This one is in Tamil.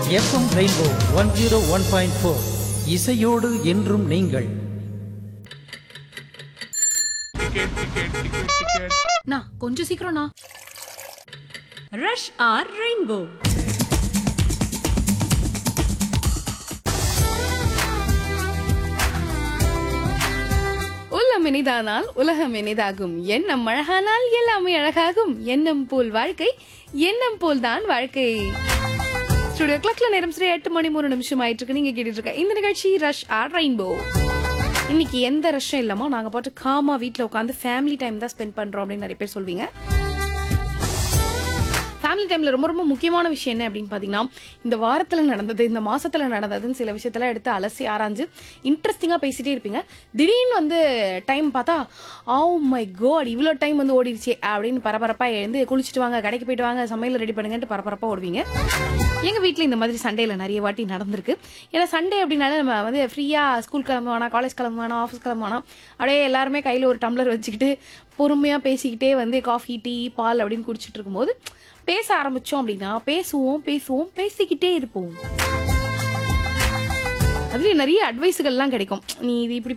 FM rainbow one zero one point four இசையோடு என்றும் நீங்கள் நா கொஞ்சம் சீக்கிரம்ண்ணா ரஷ் ஆர் ரெயின்போ உள்ளம் இனிதானால் உலகம் இனிதாகும் எண்ணம் அழகானால் எல்லாமே அழகாகும் எண்ணம் போல் வாழ்க்கை எண்ணம் போல் தான் வாழ்க்கை ஸ்டுடியோ கிளாக்ல நேரம் சரி எட்டு மணி மூணு நிமிஷம் ஆயிட்டு இருக்கு நீங்க கேட்டுட்டு இருக்க இந்த நிகழ்ச்சி ரஷ் ஆர் ரெயின்போ இன்னைக்கு எந்த ரஷ்ஷும் இல்லாம நாங்க பாட்டு காமா வீட்ல உட்காந்து ஃபேமிலி டைம் தான் ஸ்பெண்ட் பண்றோம் அப்படின்னு நிறைய பேர் சொல்வீங்க ஃபேமிலி டைம்ல ரொம்ப ரொம்ப முக்கியமான விஷயம் என்ன அப்படின்னு பாத்தீங்கன்னா இந்த வாரத்துல நடந்தது இந்த மாசத்துல நடந்ததுன்னு சில விஷயத்தெல்லாம் எடுத்து அலசி ஆராய்ஞ்சு இன்ட்ரெஸ்டிங்கா பேசிட்டே இருப்பீங்க திடீர்னு வந்து டைம் பார்த்தா ஓ மை காட் இவ்வளோ டைம் வந்து ஓடிடுச்சே அப்படின்னு பரபரப்பா எழுந்து குளிச்சுட்டு வாங்க கடைக்கு போயிட்டு வாங்க சமையல் ரெடி பண்ணுங்கன்ட்டு பரபரப்பா ஓடுவீங்க எங்க வீட்ல இந்த மாதிரி சண்டேல நிறைய வாட்டி நடந்திருக்கு ஏன்னா சண்டே அப்படின்னாலே நம்ம வந்து ஃப்ரீயா ஸ்கூல் கிளம்ப வேணாம் காலேஜ் கிளம்ப வேணாம் ஆஃபீஸ் கிளம்ப வேணாம் அப்படியே எல்லாருமே கையில ஒரு டம்ளர் வச்சுக்கிட்டு பொறுமையா பேசிக்கிட்டே வந்து காஃபி டீ பால் அப்படின்னு குடிச்சிட்டு இருக்கும்போது பேச ஆரம்பிச்சோம் அப்படின்னா பேசுவோம் பேசுவோம் பேசிக்கிட்டே இருப்போம் அதுலயும் நிறைய அட்வைஸுகள்லாம் கிடைக்கும் நீ இது இப்படி